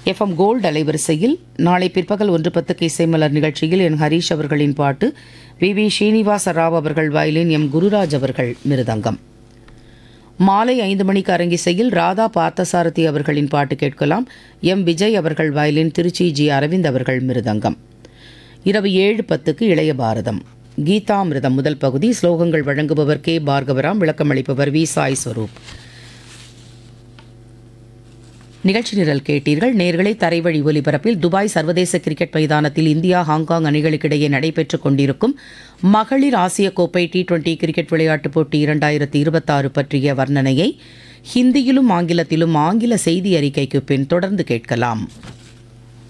FM gold அலைவரிசையில் நாளை பிற்பகல் ஒன்று பத்துக்கு இசைமலர் நிகழ்ச்சியில் என் ஹரீஷ் அவர்களின் பாட்டு வி வி ஸ்ரீனிவாச ராவ் அவர்கள் வயலின் எம் குருராஜ் அவர்கள் மிருதங்கம் மாலை ஐந்து மணிக்கு அரங்கிசையில் ராதா பார்த்தசாரதி அவர்களின் பாட்டு கேட்கலாம் எம் விஜய் அவர்கள் வயலின் திருச்சி ஜி அரவிந்த் அவர்கள் மிருதங்கம் இரவு ஏழு பத்துக்கு இளைய பாரதம் கீதாமிர்தம் முதல் பகுதி ஸ்லோகங்கள் வழங்குபவர் கே பார்கவராம் விளக்கமளிப்பவர் வி சாய் ஸ்வரூப் நிகழ்ச்சி நிரல் கேட்டீர்கள் நேர்களை தரைவழி ஒலிபரப்பில் துபாய் சர்வதேச கிரிக்கெட் மைதானத்தில் இந்தியா ஹாங்காங் அணிகளுக்கிடையே நடைபெற்றுக் கொண்டிருக்கும் மகளிர் ஆசிய கோப்பை டி டுவெண்டி கிரிக்கெட் விளையாட்டுப் போட்டி இரண்டாயிரத்தி இருபத்தாறு பற்றிய வர்ணனையை ஹிந்தியிலும் ஆங்கிலத்திலும் ஆங்கில செய்தி அறிக்கைக்கு பின் தொடர்ந்து கேட்கலாம்